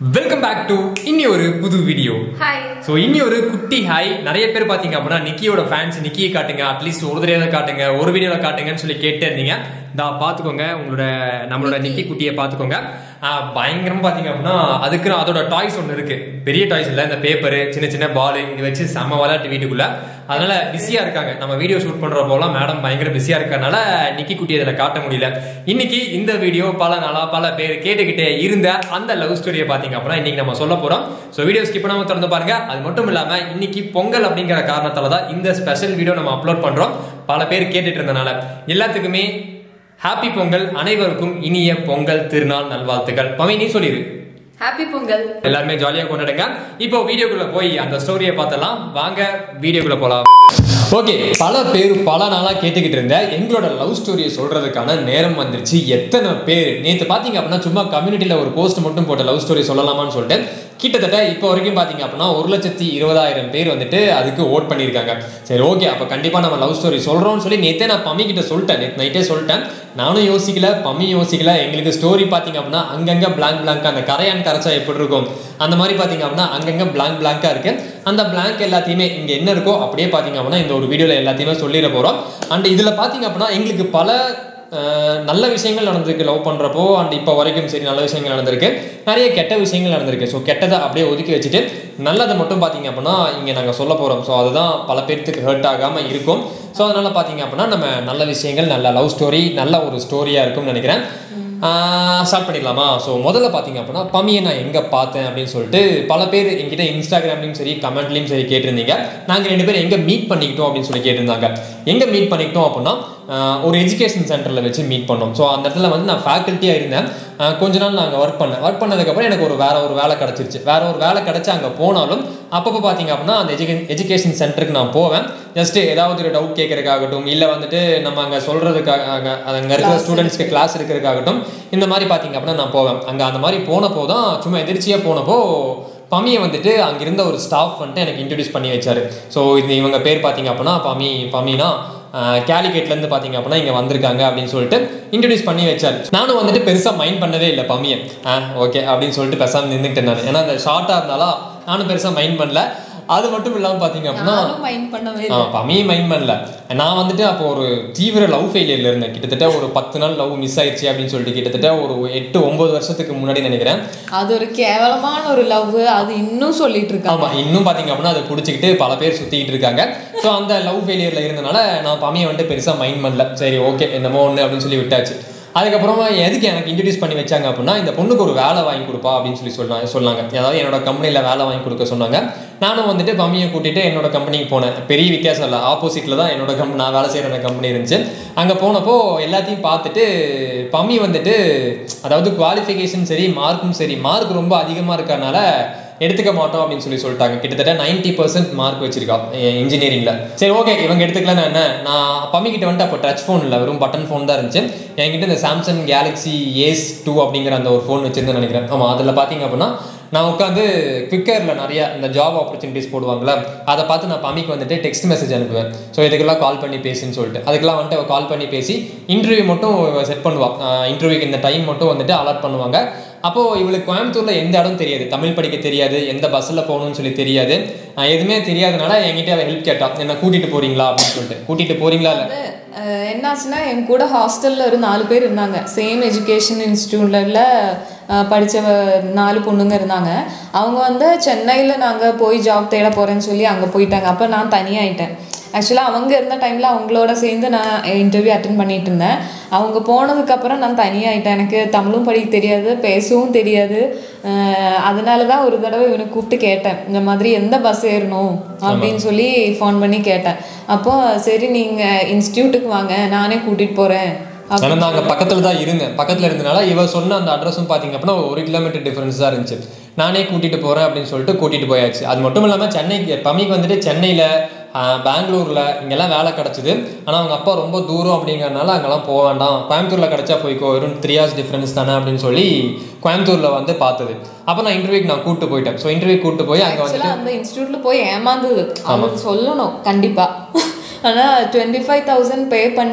Welcome back to இன்னி ஒரு புது வீடியோ ஹாய் ஸோ இன்னி ஒரு குட்டி ஹாய் நிறைய பேர் பார்த்தீங்க அப்படின்னா நிக்கியோட ஃபேன்ஸ் நிக்கியை காட்டுங்க அட்லீஸ்ட் ஒரு தடவை காட்டுங்க ஒரு வீடியோவில் காட்டுங்கன்னு சொல்லி கேட்டே இருந்தீங்க தா பார்த்துக்கோங்க உங்களோட நம்மளோட நிக்கி குட்டியை பார்த்துக்கோங்க ஆஹ் பயங்கரமா பார்த்தீங்க அப்படின்னா அதுக்கு அதோட டாய்ஸ் ஒன்று இருக்கு பெரிய டாய்ஸ் இல்லை இந்த பேப்பரு சின்ன சின்ன பால் இது வச்சு செம விளையாட்டு வீட்டுக்குள்ள அதனால பிஸியா இருக்காங்க நம்ம வீடியோ ஷூட் பண்றப்போலாம் மேடம் பயங்கர பிஸியா இருக்கறனால நிக்கி குட்டி அதில் காட்ட முடியல இன்னைக்கு இந்த வீடியோ பல நாளா பல பேர் கேட்டுக்கிட்டே இருந்த அந்த லவ் ஸ்டோரியை பார்த்தீங்க அப்படின்னா இன்னைக்கு நம்ம சொல்ல போறோம் ஸோ வீடியோ ஸ்கிப் பண்ணாம திறந்து பாருங்க அது மட்டும் இல்லாம இன்னைக்கு பொங்கல் அப்படிங்கிற காரணத்தால தான் இந்த ஸ்பெஷல் வீடியோ நம்ம அப்லோட் பண்றோம் பல பேர் கேட்டுட்டு இருந்தனால எல்லாத்துக்குமே ஹாப்பி பொங்கல் அனைவருக்கும் இனிய பொங்கல் திருநாள் நல்வாழ்த்துக்கள் பவி நீ சொல்லிடு ஹாப்பி பொங்கல் எல்லாருமே ஜாலியா கொண்டாடுங்க இப்போ வீடியோக்குள்ள போய் அந்த ஸ்டோரியை பார்த்தலாம் வாங்க வீடியோக்குள்ள போலாம் ஓகே பல பேர் பல நாளா கேட்டுக்கிட்டு இருந்த எங்களோட லவ் ஸ்டோரியை சொல்றதுக்கான நேரம் வந்துருச்சு எத்தனை பேர் நேத்து பாத்தீங்க அப்படின்னா சும்மா கம்யூனிட்டியில ஒரு போஸ்ட் மட்டும் போட்ட லவ் ஸ்டோரி சொல்லலாமான்னு சொல்லிட்டு கிட்டத்தட்ட இப்போ வரைக்கும் பாத்தீங்க அப்படின்னா ஒரு லட்சத்தி இருபதாயிரம் பேர் வந்துட்டு அதுக்கு ஓட் பண்ணியிருக்காங்க சரி ஓகே அப்போ கண்டிப்பா நம்ம லவ் ஸ்டோரி சொல்றோம்னு சொல்லி நேத்தே நான் பம்மி கிட்ட சொல்லிட்டேன் நேற்று நைட்டே சொல்லிட்டேன் நானும் யோசிக்கல பம்மி யோசிக்கல எங்களுக்கு ஸ்டோரி பாத்தீங்க அப்படின்னா அங்கங்க பிளாங்க் பிளாங்க் அந்த கரையான் கரைச்சா எப்படி இருக்கும் அந்த மாதிரி பாத்தீங்க அப்படின்னா அங்கங்க பிளாங்க் பிளாங்கா இருக்கு அந்த பிளாங்க் எல்லாத்தையுமே இங்க என்ன இருக்கோ அப்படியே பாத்தீங்க அப்படின்னா இந்த ஒரு வீடியோல எல்லாத்தையுமே சொல்லிட போறோம் அண்ட் இதுல பாத்தீங்க அப்படின்னா எங்களுக்கு பல அஹ், நல்ல விஷயங்கள் நடந்திருக்கு லவ் பண்றப்போ அண்ட் இப்போ வரைக்கும் சரி நல்ல விஷயங்கள் நடந்திருக்கு நிறைய கெட்ட விஷயங்கள் நடந்திருக்கு ஸோ கெட்டதை அப்படியே ஒதுக்கி வச்சுட்டு நல்லதை மட்டும் பார்த்தீங்க அப்படின்னா இங்கே நாங்கள் சொல்ல போகிறோம் ஸோ அதுதான் பல பேர்த்துக்கு ஹர்ட் ஆகாமல் இருக்கும் ஸோ அதனால் பார்த்தீங்க அப்படின்னா நம்ம நல்ல விஷயங்கள் நல்ல லவ் ஸ்டோரி நல்ல ஒரு ஸ்டோரியாக இருக்கும்னு நினைக்கிறேன் ஸ்டார்ட் பண்ணிடலாமா ஸோ முதல்ல பார்த்தீங்க அப்படின்னா பம்மியை நான் எங்கே பார்த்தேன் அப்படின்னு சொல்லிட்டு பல பேர் என்கிட்ட இன்ஸ்டாகிராம்லையும் சரி கமெண்ட்லையும் சரி கேட்டிருந்தீங்க நாங்கள் ரெண்டு பேரும் எங்கே மீட் பண்ணிக்கிட்டோம் அப்படின்னு சொல்லி கேட்டிருந்தாங்க எங்கே மீட் பண்ணிக்கிட்டோம் அப்படின்னா ஆஹ் ஒரு எஜுகேஷன் சென்டரில் வச்சு மீட் பண்ணோம் ஸோ அந்த இடத்துல வந்து நான் ஃபேக்கல்ட்டியாக இருந்தேன் ஆஹ் கொஞ்ச நாள் நாங்கள் ஒர்க் பண்ணேன் ஒர்க் பண்ணதுக்கப்புறம் எனக்கு ஒரு வேற ஒரு வேலை கிடச்சிருச்சு வேற ஒரு வேலை கிடச்சி அங்கே போனாலும் அப்பப்போ பார்த்தீங்க அப்படின்னா அந்த எஜுகே எஜுகேஷன் சென்டருக்கு நான் போவேன் ஜஸ்ட் ஏதாவது ஒரு டவுட் கேட்கறதுக்காகட்டும் இல்லை வந்துட்டு நம்ம அங்கே சொல்கிறதுக்காக அங்கே அங்கே இருக்கிற ஸ்டூடெண்ட்ஸ்க்கு கிளாஸ் இருக்கிறதுக்காகட்டும் இந்த மாதிரி பார்த்தீங்க அப்படின்னா நான் போவேன் அங்கே அந்த மாதிரி போனப்போ தான் சும்மா எதிர்ச்சியாக போனப்போ பமியை வந்துட்டு அங்கே இருந்த ஒரு ஸ்டாஃப் வந்துட்டு எனக்கு இன்ட்ரடியூஸ் பண்ணி வச்சாரு ஸோ இது இவங்க பேர் பார்த்தீங்க அப்படின்னா பமி பமினா கேலிகேட்லேருந்து பார்த்தீங்க அப்படின்னா இங்கே வந்திருக்காங்க அப்படின்னு சொல்லிட்டு இன்ட்ரடியூஸ் பண்ணி வச்சார் நானும் வந்துட்டு பெருசாக மைண்ட் பண்ணவே இல்லை பமியை ஆ ஓகே அப்படின்னு சொல்லிட்டு பேசாமல் நின்றுக்கிட்டேன் நான் ஏன்னா அந்த ஷார்ட்டாக இருந்தாலும் நானும் பெருசாக மைண்ட் பண்ணல அது மட்டும் இல்லாமல் பார்த்தீங்க அப்படின்னா நானும் மைண்ட் பண்ணவே ஆ பமியும் மைண்ட் பண்ணல நான் வந்துட்டு அப்போ ஒரு தீவிர லவ் ஃபெயிலியர்ல இருந்தேன் கிட்டத்தட்ட ஒரு பத்து நாள் லவ் மிஸ் ஆயிடுச்சு அப்படின்னு சொல்லிட்டு கிட்டத்தட்ட ஒரு எட்டு ஒன்பது வருஷத்துக்கு முன்னாடி நினைக்கிறேன் அது ஒரு கேவலமான ஒரு லவ் அது இன்னும் சொல்லிட்டு இருக்காங்க ஆமா இன்னும் பாத்தீங்க அப்படின்னா அதை பிடிச்சிக்கிட்டு பல பேர் சுத்திக்கிட்டு இருக்காங்க ஸோ அந்த லவ் ஃபெயிலியர்ல இருந்தனால நான் பமியை வந்துட்டு பெருசா மைண்ட் பண்ணல சரி ஓகே என்னமோ ஒன்று அப்படின்னு சொல்லி விட்டாச்சு அதுக்கப்புறமா எதுக்கு எனக்கு இன்ட்ரடியூஸ் பண்ணி வச்சாங்க அப்படின்னா இந்த பொண்ணுக்கு ஒரு வேலை வாங்கி கொடுப்பா அப்படின்னு சொல்லி சொன்னாங்க சொன்னாங்க அதாவது என்னோட கம்பெனியில் வேலை வாங்கி கொடுக்க சொன்னாங்க நானும் வந்துட்டு பம்மியை கூட்டிட்டு என்னோட கம்பெனிக்கு போனேன் பெரிய வித்தியாசம் இல்லை ஆப்போசிட்டில் தான் என்னோட கம்பெனி நான் வேலை செய்கிற அந்த கம்பெனி இருந்துச்சு அங்கே போனப்போ எல்லாத்தையும் பார்த்துட்டு பம்மி வந்துட்டு அதாவது குவாலிஃபிகேஷன் சரி மார்க்கும் சரி மார்க் ரொம்ப அதிகமாக இருக்கறனால எடுத்துக்க மாட்டோம் அப்படின்னு சொல்லி சொல்லிட்டாங்க கிட்டத்தட்ட 90% பர்சன்ட் மார்க் வச்சிருக்கா இன்ஜினியரிங்ல சரி ஓகே இவங்க எடுத்துக்கலாம் என்ன நான் பம்மிக்கிட்ட வந்துட்டு அப்போ டச் ஃபோன் இல்லை வெறும் பட்டன் ஃபோன் தான் இருந்துச்சு என்கிட்ட இந்த சாம்சங் கேலக்ஸி ஏஸ் டூ அப்படிங்கிற அந்த ஒரு ஃபோன் வச்சிருந்தேன் நினைக்கிறேன் ஆமாம் அதில் பார்த்தீங்க அப்படின்னா நான் உட்காந்து குவிக்கரில் நிறைய இந்த ஜாப் ஆப்பர்ச்சுனிட்டிஸ் போடுவாங்களே அதை பார்த்து நான் பம்மிக்கு வந்துட்டு டெக்ஸ்ட் மெசேஜ் அனுப்புவேன் ஸோ இதுக்கெல்லாம் கால் பண்ணி பேசுன்னு சொல்லிட்டு அதுக்கெல்லாம் வந்துட்டு அவள் கால் பண்ணி பேசி இன்டர்வியூ மட்டும் செட் பண்ணுவாள் இன்டர்வியூக்கு இந்த டைம் மட்டும் வந்துட்டு அலாட் பண்ணுவாங்க அப்போது இவளுக்கு கோயம்புத்தூரில் எந்த இடம் தெரியாது தமிழ் படிக்க தெரியாது எந்த பஸ்ஸில் போகணும்னு சொல்லி தெரியாது ஆஹ் எதுவுமே தெரியாதனால என்கிட்ட அவள் ஹெல்ப் கேட்டா என்ன கூட்டிகிட்டு போறீங்களா அப்படின்னு சொல்லிட்டு கூட்டிகிட்டு போறீங்களா இல்லை அது, அஹ், என்னாச்சுன்னா என் கூட ஹாஸ்டல்ல ஒரு நாலு பேர் இருந்தாங்க சேம் எஜுகேஷன் இன்ஸ்டியூட்ல படித்த நாலு பொண்ணுங்க இருந்தாங்க அவங்க வந்து சென்னையில் நாங்கள் போய் ஜாப் தேட போகிறேன்னு சொல்லி அங்கே போயிட்டாங்க அப்போ நான் தனியாயிட்டேன் ஆக்சுவலாக அவங்க இருந்த டைமில் அவங்களோட சேர்ந்து நான் இன்டர்வியூ அட்டன் பண்ணிட்டு இருந்தேன் அவங்க போனதுக்கப்புறம் நான் தனியாயிட்டேன் எனக்கு தமிழும் படிக்க தெரியாது பேசவும் தெரியாது அஹ் அதனால தான் ஒரு தடவை இவனை கூப்பிட்டு கேட்டேன் இந்த மாதிரி எந்த பஸ் ஏறணும் அப்படின்னு சொல்லி ஃபோன் பண்ணி கேட்டேன் அப்போ சரி நீங்கள் இன்ஸ்டியூட்டுக்கு வாங்க நானே கூட்டிகிட்டு போகிறேன் ஆனால் நான் அங்கே பக்கத்தில் தான் இருந்தேன் பக்கத்தில் இருந்தனால இவ சொன்ன அந்த அட்ரஸும் பார்த்தீங்க அப்படின்னா ஒரு கிலோமீட்டர் டிஃபரன்ஸ் தான் இருந்துச்சு நானே கூட்டிகிட்டு போகிறேன் அப்படின்னு சொல்லிட்டு கூட்டிகிட்டு போயாச்சு அது மட்டும் இல்லாமல் சென்னைக்கு பம்மிக்கு வந்துட்டு சென்னையில் பெங்களூரில் இங்கெல்லாம் வேலை கிடச்சிது ஆனால் அவங்க அப்பா ரொம்ப தூரம் அப்படிங்கறனால அங்கெல்லாம் போக வேண்டாம் கோயம்புத்தூரில் கிடச்சா போய்க்கோ வெறும் த்ரீ ஹவர்ஸ் டிஃப்ரென்ஸ் தானே அப்படின்னு சொல்லி கோயம்புத்தூரில் வந்து பார்த்தது அப்போ நான் இன்டர்வியூக்கு நான் கூப்பிட்டு போயிட்டேன் ஸோ இன்டர்வியூ கூப்பிட்டு போய் அங்கே வந்துட்டு ஆக்சுவலாக அந்த இன்ஸ்டியூட்ல போய் ஏமாந்தது அவங்க சொல்லணும் கண்டிப்பாக ஆனால் டுவெண்ட்டி ஃபைவ் தௌசண்ட் பே பண்ணி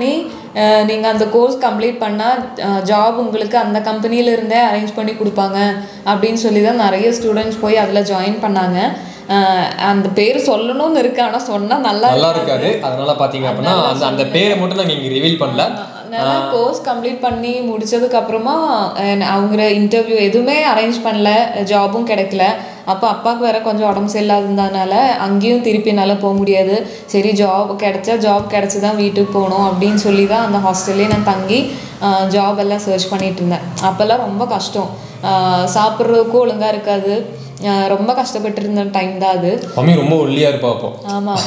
நீங்கள் அந்த கோர்ஸ் கம்ப்ளீட் பண்ணால் ஜாப் உங்களுக்கு அந்த கம்பெனியில இருந்தே அரேஞ்ச் பண்ணி கொடுப்பாங்க அப்படின்னு சொல்லி தான் நிறைய ஸ்டூடெண்ட்ஸ் போய் அதில் ஜாயின் பண்ணாங்க அஹ் அந்த பேர் சொல்லணும்னு இருக்கு ஆனால் சொன்னால் நல்லா நல்லா இருக்காது அதனால பாத்தீங்க அப்படின்னா அந்த அந்த பேரை மட்டும் நாங்க இங்க ரிவீல் பண்ணல நல்லா கோர்ஸ் கம்ப்ளீட் பண்ணி முடிச்சதுக்கு அப்புறமா அஹ் அவங்க இன்டர்வியூ எதுவுமே அரேஞ்ச் பண்ணல ஜாபும் கிடைக்கல அப்போ அப்பாவுக்கு வேற கொஞ்சம் உடம்பு சரியில்லாததுனால அங்கேயும் திருப்பி என்னால் போக முடியாது சரி ஜாப் கிடைச்சா ஜாப் கிடைச்சி தான் வீட்டுக்கு போகணும் அப்படின்னு சொல்லி தான் அந்த ஹாஸ்டல்லே நான் தங்கி ஜாப் எல்லாம் சர்ச் பண்ணிட்டு இருந்தேன் அப்போல்லாம் ரொம்ப கஷ்டம் அஹ் சாப்பிட்றதுக்கும் ஒழுங்காக இருக்காது அஹ் ரொம்ப கஷ்டப்பட்டு இருந்த டைம் தான் அது மம்மி ரொம்ப ஒல்லியா இருப்பா அப்போ ஆமாம்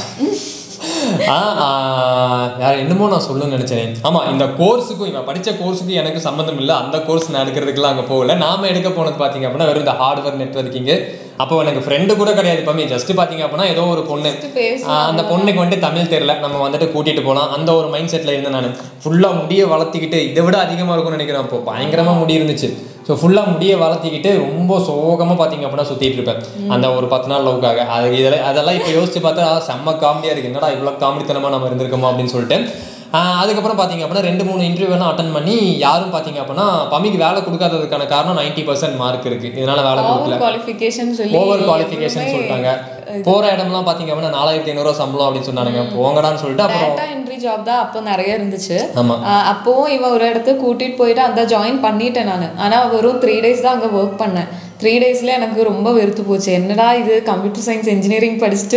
ஆ ஆ, வேற என்னமோ நான் சொல்லணும்னு நினைச்சேன் ஆமா இந்த கோர்ஸுக்கும் இவன் படிச்ச கோர்ஸுக்கும் எனக்கு சம்மந்தம் இல்லை அந்த கோர்ஸ் நான் எடுக்கிறதுக்குலாம் அங்கே போகல நாம எடுக்க போனது பார்த்தீங்க அப்படின்னா வெறும் இந்த ஹார்ட்வேர் நெட்ஒர்க்கிங்கு அப்போ எனக்கு ஃப்ரெண்டு கூட கிடையாது இப்போ ஜஸ்ட் பார்த்தீங்க அப்படின்னா ஏதோ ஒரு பொண்ணு பேச ஆ, அந்த பொண்ணுக்கு வந்துட்டு தமிழ் தெரியல நம்ம வந்துட்டு கூட்டிட்டு போகலாம் அந்த ஒரு மைண்ட் செட்டில் இருந்தேன் நான் ஃபுல்லாக முடிய வளர்த்திக்கிட்டு இதை விட அதிகமாக இருக்கும்னு நினைக்கிறேன் அப்போ பயங்கரமாக முடி இருந்துச்சு ஸோ ஃபுல்லாக முடிய வளர்த்திக்கிட்டு ரொம்ப சோகமாக பார்த்தீங்க அப்படின்னா சுற்றிட்டு இருப்பேன் அந்த ஒரு பத்து நாள் லவ்க்காக அது இதெல்லாம் அதெல்லாம் இப்போ யோசிச்சு பார்த்தா செம்ம காமெடியாக இருக்குது என்னடா இவ்வளோ காமெடித்தனமாக நம்ம இருந்திருக்கோமா அப்படின்னு சொல்லிட்டு ஆஹ் அதுக்கப்புறம் பார்த்தீங்க அப்படின்னா ரெண்டு மூணு இன்டர்வியூலாம் அட்டன் பண்ணி யாரும் பார்த்தீங்க அப்படின்னா பமிக்கு வேலை கொடுக்காததுக்கான காரணம் நைன்ட்டி பர்சன்ட் மார்க் இருக்குது இதனால வேலை கொடுக்கல ஓவர் குவாலிஃபிகேஷன் சொல்லி ஓவர் குவாலிஃபிகேஷன் சொல்லிட்டாங்க போற இடம்லாம் பாத்தீங்க அப்படின்னா நாலாயிரத்தி ஐநூறுவா சம்பளம் அப்படின்னு சொன்னானுங்க போங்கடான்னு சொல்லிட்டு அப்புறம் டேட்டா என்ட்ரி ஜாப் தான் அப்போ நிறைய இருந்துச்சு ஆமா ஆஹ் அப்போவும் இவன் ஒரு இடத்துக்கு கூட்டிட்டு போயிட்டு அந்த ஜாயின் பண்ணிட்டேன் நான் ஆனா வெறும் த்ரீ டேஸ் தான் அங்க ஒர்க் பண்ணேன் த்ரீ டேஸ்ல எனக்கு ரொம்ப வெறுத்து போச்சு என்னடா இது கம்ப்யூட்டர் சயின்ஸ் இன்ஜினியரிங் படிச்சுட்டு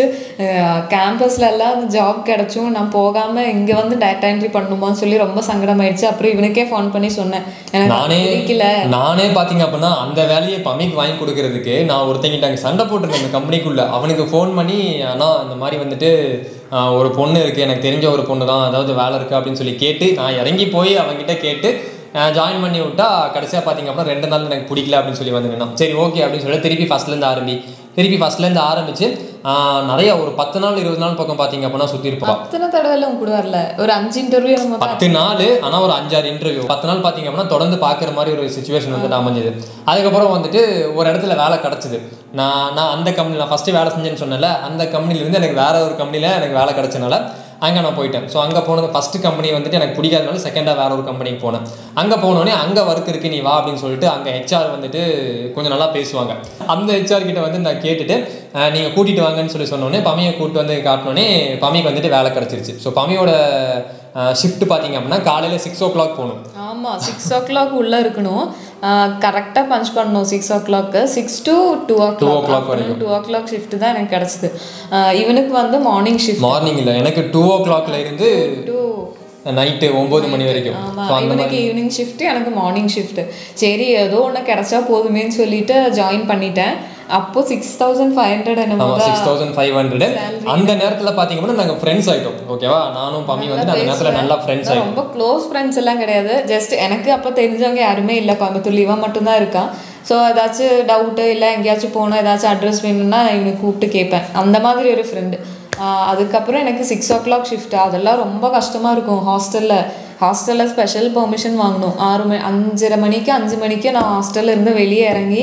கேம்பஸ்ல எல்லாம் அந்த ஜாப் கிடைச்சும் நான் போகாம இங்க வந்து டேட்டா என்ட்ரி பண்ணணுமான்னு சொல்லி ரொம்ப சங்கடமாயிடுச்சு அப்புறம் இவனுக்கே ஃபோன் பண்ணி சொன்னேன் எனக்கு நானே பிடிக்கல நானே பாத்தீங்க அப்படின்னா அந்த வேலையை பமிக்கு வாங்கி கொடுக்கறதுக்கு நான் ஒருத்தங்கிட்ட அங்கே சண்டை போட்டிருந்தேன் அந்த கம்பெனிக்குள்ள அவனுக்கு ஃபோன் பண்ணி ஆனா இந்த மாதிரி வந்துட்டு ஆஹ், ஒரு பொண்ணு இருக்கு எனக்கு தெரிஞ்ச ஒரு பொண்ணு தான் அதாவது வேலை இருக்கு அப்படின்னு சொல்லி கேட்டு நான் இறங்கி போய் அவன்கிட்ட கேட்டு ஜாயின் பண்ணி விட்டா கடைசியாக பார்த்தீங்க அப்படின்னா ரெண்டு நாள் எனக்கு பிடிக்கல அப்படின்னு சொல்லி வந்து நின்னான் சரி ஓகே அப்படின்னு சொல்லி திருப்பி ஃபர்ஸ்ட்லேருந்து ஆரம்பி திருப்பி ஃபர்ஸ்ட்லேருந்து ஆரம்பிச்சு ஆஹ், நிறைய ஒரு பத்து நாள் இருபது நாள் பக்கம் பார்த்தீங்க அப்படின்னா சுற்றி இருப்பா அத்தனை தடவை உங்க கூட வரல ஒரு அஞ்சு இன்டர்வியூ நம்ம பத்து நாள் ஆனால் ஒரு அஞ்சாறு இன்டர்வியூ பத்து நாள் பார்த்தீங்க அப்படின்னா தொடர்ந்து பார்க்குற மாதிரி ஒரு சுச்சுவேஷன் வந்துட்டு அமைஞ்சது அதுக்கப்புறம் வந்துட்டு ஒரு இடத்துல வேலை கிடச்சிது நான் நான் அந்த கம்பெனி நான் ஃபஸ்ட்டு வேலை செஞ்சேன்னு சொன்னேன்ல அந்த கம்பெனிலேருந்து எனக்கு வேற ஒரு கம்பெனியில் எனக்கு வேலை கிடச்சனால அங்கே நான் போயிட்டேன் ஸோ அங்கே போனது ஃபஸ்ட்டு கம்பெனி வந்துட்டு எனக்கு பிடிக்காதனால செகண்டாக வேற ஒரு கம்பெனிக்கு போனேன் அங்கே போனோடனே அங்கே ஒர்க் இருக்கு நீ வா அப்படின்னு சொல்லிட்டு அங்கே ஹெச்ஆர் வந்துட்டு கொஞ்சம் நல்லா பேசுவாங்க அந்த ஹெச்ஆர் கிட்ட வந்து நான் கேட்டுட்டு நீங்கள் கூட்டிகிட்டு வாங்கன்னு சொல்லி சொன்னோடனே பமியை கூப்பிட்டு வந்து காட்டினோடனே பமிக்கு வந்துட்டு வேலை கிடச்சிருச்சு ஸோ பமியோட ஷிஃப்ட் பார்த்தீங்க அப்படின்னா காலையில் சிக்ஸ் ஓ கிளாக் போகணும் ஆமா சிக்ஸ் ஓ கிளாக் உள்ள இருக்கணும் கரெக்டாக பஞ்ச் பண்ணணும் six o clock six to two o Two o'clock clock வரைக்கும். டூ ஓ கிளாக் ஷிஃப்ட் தான் எனக்கு கிடச்சிது இவனுக்கு வந்து மார்னிங் ஷிஃப்ட் மார்னிங் இல்லை எனக்கு டூ ஓ கிளாக்ல இருந்து டூ நைட்டு ஒம்பது மணி வரைக்கும் ஆமா ஸோ அந்த இவனுக்கு ஈவினிங் ஷிஃப்ட் எனக்கு மார்னிங் ஷிஃப்ட் சரி ஏதோ ஒன்று கிடைச்சா போதுமேன்னு சொல்லிட்டு ஜாயின் பண்ணிட்டேன் அப்போ சிக்ஸ் தௌசண்ட் ஃபைவ் ஹண்ட்ரட் என்னமோ ஆமாம் தான் சிக்ஸ் தௌசண்ட் ஃபைவ் ஹண்ட்ரட் அந்த நேரத்தில் பார்த்தீங்க அப்படின்னா நாங்கள் ஃப்ரெண்ட்ஸ் ஆகிட்டோம் ஓகேவா நானும் பம்மி வந்து அந்த நேரத்தில் நல்லா ஃப்ரெண்ட்ஸ் ஆகிட்டோம் ரொம்ப க்ளோஸ் ஃப்ரெண்ட்ஸ் எல்லாம் கிடையாது ஜஸ்ட் எனக்கு அப்போ தெரிஞ்சவங்க யாருமே இல்லை கோயம்புத்தூர்ல இவன் மட்டும்தான் இருக்கான் ஸோ ஏதாச்சும் டவுட்டு இல்லை எங்கேயாச்சும் போகணும் ஏதாச்சும் அட்ரஸ் வேணும்னா நான் இவனை கூப்பிட்டு கேட்பேன் அந்த மாதிரி ஒரு ஃப்ரெண்டு அதுக்கப்புறம் எனக்கு சிக்ஸ் ஓ கிளாக் ஷிஃப்ட் அதெல்லாம் ரொம்ப கஷ்டமாக இருக்கும் ஹாஸ்டலில் ஹாஸ்டலில் ஸ்பெஷல் பெர்மிஷன் வாங்கணும் ஆறு மணி அஞ்சரை மணிக்கு அஞ்சு மணிக்கு நான் ஹாஸ்டல்ல இருந்து வெளியே இறங்கி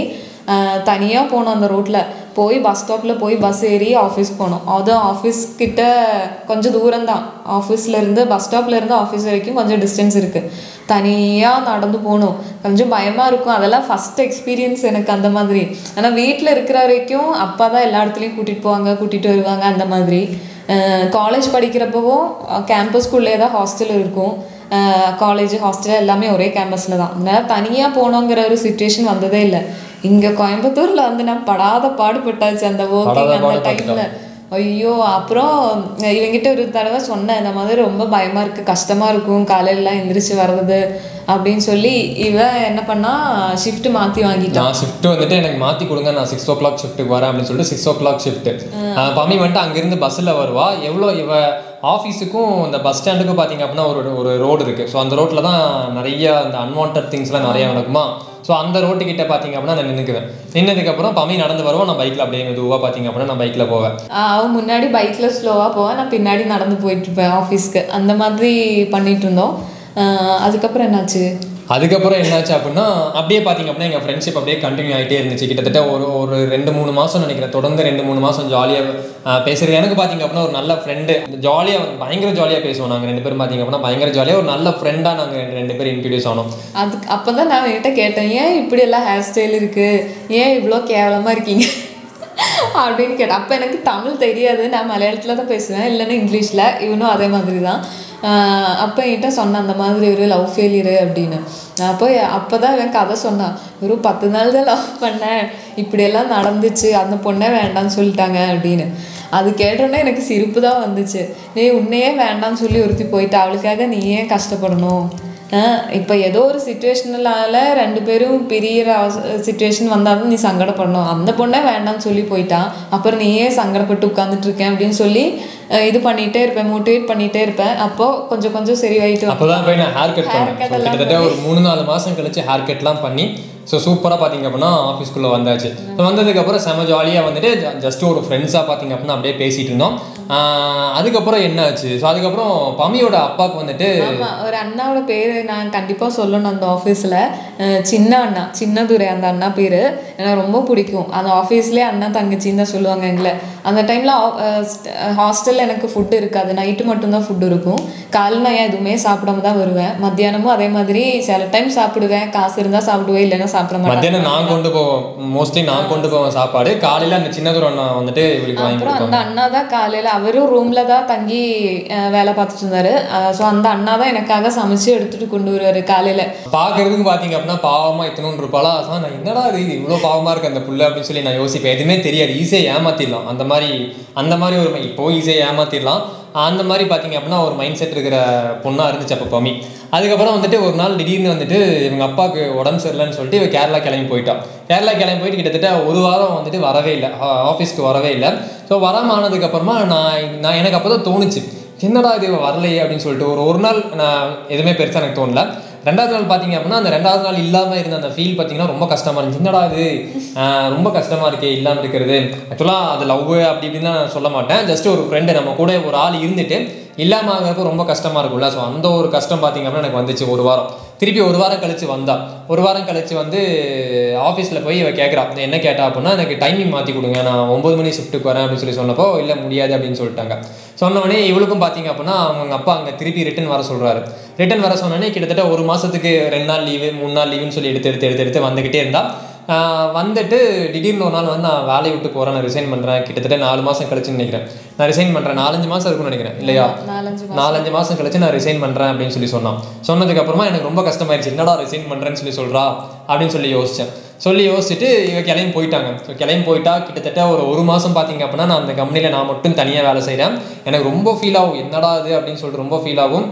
தனியாக போனோம் அந்த ரோட்டில் போய் பஸ் ஸ்டாப்பில் போய் பஸ் ஏறி ஆஃபீஸ் போனோம் அதுவும் ஆஃபீஸ் கிட்ட கொஞ்சம் தூரம் தான் ஆஃபீஸ்ல இருந்து பஸ் ஸ்டாப்ல இருந்து ஆஃபீஸ் வரைக்கும் கொஞ்சம் டிஸ்டன்ஸ் இருக்குது தனியாக நடந்து போகணும் கொஞ்சம் பயமாக இருக்கும் அதெல்லாம் ஃபஸ்ட் எக்ஸ்பீரியன்ஸ் எனக்கு அந்த மாதிரி ஆனால் வீட்டில் இருக்கிற வரைக்கும் அப்பா தான் எல்லா இடத்துலையும் கூட்டிகிட்டு போவாங்க கூட்டிகிட்டு வருவாங்க அந்த மாதிரி காலேஜ் படிக்கிறப்பவும் கேம்பஸ்குள்ளே தான் ஹாஸ்டல் இருக்கும் காலேஜ் ஹாஸ்டல் எல்லாமே ஒரே கேம்பஸில் தான் அதனால தனியாக போகணுங்கிற ஒரு சுச்சுவேஷன் வந்ததே இல்லை இங்கே கோயம்புத்தூரில் வந்து நான் படாத பாடுபட்டாச்சு அந்த ஒர்க்கிங் படாத அந்த பாடுபட்டுட்டோம். டைமில் ஐயோ அப்புறம் இவங்கிட்ட ஒரு தடவை சொன்னேன் இந்த மாதிரி ரொம்ப பயமா இருக்கு கஷ்டமா இருக்கும் காலையில எந்திரிச்சு வர்றது அப்படின்னு சொல்லி இவன் என்ன பண்ணா ஷிஃப்ட் மாத்தி வாங்கிட்டான் நான் ஷிஃப்ட் வந்துட்டு எனக்கு மாற்றி கொடுங்க நான் சிக்ஸ் ஓ கிளாக் ஷிஃப்ட்டுக்கு வரேன் அப்படின்னு சொல்லிட்டு six o clock shift Pammi வந்துட்டு அங்கேருந்து பஸ்ஸில் வருவா எவ்வளோ இவ ஆஃபீஸுக்கும் இந்த பஸ் ஸ்டாண்டுக்கும் பார்த்தீங்க அப்படின்னா ஒரு ஒரு ரோடு இருக்குது ஸோ அந்த ரோட்டில் தான் நிறைய அந்த அன்வான்ட் திங்ஸ்லாம் நிறைய நடக்குமா ஸோ அந்த ரோட்டு கிட்ட பார்த்தீங்க அப்படின்னா நான் நின்றுக்குவேன் நின்னதுக்கப்புறம் பம்மி நடந்து வருவோம் நான் பைக்கில் அப்படியே மெதுவாக பார்த்தீங்க அப்படின்னா நான் பைக்கில் போவேன் ஆஹ் அவன் முன்னாடி பைக்ல ஸ்லோவா போவேன் நான் பின்னாடி நடந்து போயிட்டு இருப்பேன் ஆஃபீஸ்க்கு அந்த மாதிரி பண்ணிட்டு இருந்தோம் ஆஹ் அதுக்கப்புறம் என்னாச்சு அதுக்கப்புறம் என்னாச்சு அப்படின்னா அப்படியே பார்த்தீங்க அப்படின்னா எங்கள் ஃப்ரெண்ட்ஷிப் அப்படியே கண்டினியூ ஆகிட்டே இருந்துச்சு கிட்டத்தட்ட ஒரு ஒரு ரெண்டு மூணு மாதம் நினைக்கிறேன் தொடர்ந்து ரெண்டு மூணு மாதம் ஜாலியாக பேசுறது எனக்கு பார்த்தீங்க அப்படின்னா ஒரு நல்ல ஃப்ரெண்டு ஜாலியாக பயங்கர ஜாலியாக பேசுவோம் நாங்கள் ரெண்டு பேரும் பார்த்தீங்க அப்படின்னா பயங்கர ஜாலியாக ஒரு நல்ல ஃப்ரெண்டாக நாங்கள் ரெண்டு பேரும் இன்ட்ரடியூஸ் ஆனோம் அதுக்கு அப்போ தான் நான் என்கிட்ட கேட்டேன் ஏன் இப்படி எல்லாம் ஹேர் ஸ்டைல் இருக்குது ஏன் இவ்வளோ கேவலமாக இருக்கீங்க அப்படின்னு கேட்டேன் அப்போ எனக்கு தமிழ் தெரியாது நான் மலையாளத்தில் தான் பேசுவேன் இல்லைன்னா இங்கிலீஷில் இவனும் அதே மாதிரி தான் ஆஹ் அப்போ என்கிட்ட சொன்னான் அந்த மாதிரி ஒரு லவ் ஃபெயிலியரு அப்படின்னு அப்போ அப்போ தான் இவன் கதை சொன்னான் ஒரு பத்து நாள் தான் லவ் பண்ணேன் இப்படியெல்லாம் நடந்துச்சு அந்த பொண்ணே வேண்டாம்னு சொல்லிட்டாங்க அப்படின்னு அது கேட்டோன்னே எனக்கு சிரிப்பு தான் வந்துச்சு நீ உன்னையே வேண்டாம்னு சொல்லி ஒருத்தி போயிட்டு அவளுக்காக நீ ஏன் கஷ்டப்படணும் இப்போ ஏதோ ஒரு சுச்சுவேஷனால ரெண்டு பேரும் பிரியிற சுச்சுவேஷன் வந்தாலும் நீ சங்கடப்படணும் அந்த பொண்ணே வேண்டாம்னு சொல்லி போயிட்டான் அப்புறம் நீ ஏன் சங்கடப்பட்டு உட்காந்துட்டு இருக்கேன் அப்படின்னு சொல்லி அஹ் இது பண்ணிகிட்டே இருப்பேன் மோட்டிவேட் பண்ணிகிட்டே இருப்பேன் அப்போது கொஞ்சம் கொஞ்சம் சரியாயிட்டு வா- அப்போதான் போய் நான் ஹேர் கட் Hair பண்ணேன் cut So, எல்லாம் கிட்டத்தட்ட ஒரு மூணு நாலு மாதம் கழிச்சு ஹேர் கட்லாம் பண்ணி ஸோ சூப்பராக பார்த்தீங்க அப்படின்னா ஆஃபீஸ்க்குள்ளே வந்தாச்சு ஸோ வந்ததுக்கப்புறம் செம ஜாலியாக வந்துட்டு ஜஸ்ட் ஒரு ஃப்ரெண்ட்ஸாக பார்த்தீங்க அப்படின்னா அப்படியே பேசிகிட்டு இருந்தோம் ஆஹ் அதுக்கப்புறம் என்ன ஆச்சு ஸோ அதுக்கப்புறம் பமியோட அப்பாவுக்கு வந்துட்டு ஆமா ஒரு அண்ணாவோட பேர் நான் கண்டிப்பா சொல்லணும் அந்த ஆஃபீஸில் சின்ன அண்ணா சின்னதுரை அந்த அண்ணா பேர் எனக்கு ரொம்ப பிடிக்கும் அந்த ஆஃபீஸ்லேயே அண்ணா தங்கச்சின்னு தான் சொல்லுவாங்க எங்களை அந்த டைமில் ஹாஸ்டலில் எனக்கு ஃபுட்டு இருக்காது நைட்டு மட்டும்தான் ஃபுட்டு இருக்கும் காலைல நான் எதுவுமே சாப்பிடாம தான் வருவேன் மத்தியானமும் அதே மாதிரி சில டைம் சாப்பிடுவேன் காசு இருந்தால் சாப்பிடுவேன் இல்லைன்னா சாப்பிட மாட்டேன் மத்தியானம் நான் கொண்டு போவேன் மோஸ்ட்லி நான் கொண்டு போவேன் சாப்பாடு காலையில் அந்த சின்னதூர் அண்ணா வந்துட்டு இவளுக்கு வாங்கி அப்புறம் கொடுப்பாங்க அந்த அண்ணா தான் காலையில் அவரும் ரூமில் தான் தங்கி அஹ், வேலை பார்த்துட்டு இருந்தாரு ஸோ அந்த அண்ணா தான் எனக்காக சமைச்சு எடுத்துட்டு கொண்டு வருவார் காலையில் பார்க்கறதுக்கு பார்த்தீங்க அப்படின்னா பாவமாக இத்தனூன்று இருப்பாளா ஸோ நான் என்னடா இது இது இவ்வளோ பாவமாக இருக்கு அந்த புள்ள அப்படின்னு சொல்லி நான் யோசிப்பேன் எதுவுமே தெரியாது ஈஸியாக ஏமாத்திடலாம் அந்த மாதிரி அந்த மாதிரி ஒரு இப்போ ஈஸியாக ஏமாத்திடலாம் அந்த மாதிரி பார்த்தீங்க அப்படின்னா ஒரு மைண்ட் செட் இருக்கிற பொண்ணாக இருந்துச்சு அப்போ பமி அதுக்கப்புறம் வந்துட்டு ஒரு நாள் திடீர்னு வந்துட்டு இவங்க அப்பாவுக்கு உடம்பு சரியில்லைன்னு சொல்லிட்டு இவ கேரளா கிளம்பி போயிட்டான் கேரளா கிளம்பி போயிட்டு கிட்டத்தட்ட ஒரு வாரம் வந்துட்டு வரவே இல்லை ஆஃபீஸ்க்கு வரவே இல்லை ஸோ வராம ஆனதுக்கப்புறமா நான் நான் எனக்கு அப்போ தான் தோணுச்சு என்னடா இது இவ வரலையே அப்படின்னு சொல்லிட்டு ஒரு ஒரு நாள் நான் எதுவுமே பெருசாக எனக்கு தோணல ரெண்டாவது நாள் பார்த்தீங்க அப்படின்னா அந்த ரெண்டாவது நாள் இல்லாமல் இருந்த அந்த ஃபீல் பார்த்தீங்கன்னா ரொம்ப கஷ்டமாக இருந்துச்சு என்னடா இது ஆஹ் ரொம்ப கஷ்டமாக இருக்கே இல்லாமல் இருக்கிறது ஆக்சுவலாக அது லவ் அப்படி இப்படின்னு நான் சொல்ல மாட்டேன் ஜஸ்ட் ஒரு ஃப்ரெண்டு நம்ம கூட ஒரு ஆள் இருந்துட்டு இல்லாமல் ஆகிறப்போ ரொம்ப கஷ்டமாக இருக்கும்ல ஸோ அந்த ஒரு கஷ்டம் பார்த்தீங்க அப்படின்னா எனக்கு வந்துச்சு ஒரு வாரம் திருப்பி ஒரு வாரம் கழிச்சு வந்தா ஒரு வாரம் கழிச்சு வந்து ஆஃபீஸில் போய் இவ கேட்குறா என்ன கேட்டா அப்படின்னா எனக்கு டைமிங் மாற்றி கொடுங்க நான் ஒம்பது மணி ஷிஃப்ட்டுக்கு வரேன் அப்படின்னு சொல்லி சொன்னப்போ இல்லை முடியாது அப்படின்னு சொல்லிட்டாங்க சொன்ன உடனே இவளுக்கும் பார்த்தீங்க அப்படின்னா அவங்க அப்பா அங்கே திருப்பி ரிட்டன் வர சொல்கிறாரு ரிட்டன் வர சொன்னோடனே கிட்டத்தட்ட ஒரு மாதத்துக்கு ரெண்டு நாள் லீவு மூணு நாள் லீவுன்னு சொல்லி எடுத்து எடுத்து எடுத்து எடுத்து வந்துக்கிட்டே இருந்தா ஆஹ் வந்துட்டு திடீர்னு ஒரு நாள் வந்து நான் வேலையை விட்டு போகிறேன் நான் ரிசைன் பண்ணுறேன் கிட்டத்தட்ட நாலு மாதம் கழிச்சுன்னு நினைக்கிறேன் நான் ரிசைன் பண்ணுறேன் நாலஞ்சு மாதம் இருக்கும்னு நினைக்கிறேன் இல்லையா நாலஞ்சு நாலஞ்சு மாதம் கழிச்சு நான் ரிசைன் பண்ணுறேன் அப்படின்னு சொல்லி சொன்னான் சொன்னதுக்கு அப்புறமா எனக்கு ரொம்ப கஷ்டமாயிருச்சு என்னடா ரிசைன் பண்ணுறேன்னு சொல்லி சொல்கிறா அப்படின்னு சொல்லி யோசித்தேன் சொல்லி யோசிச்சுட்டு இவ கிளம்பி போயிட்டாங்க ஸோ கிளம்பி போயிட்டா கிட்டத்தட்ட ஒரு ஒரு மாதம் பார்த்தீங்க அப்படின்னா நான் அந்த கம்பெனியில் நான் மட்டும் தனியாக வேலை செய்கிறேன் எனக்கு ரொம்ப ஃபீல் ஆகும் என்னடா இது அப்படின்னு சொல்லிட்டு ரொம்ப ஃபீல் ஆகும்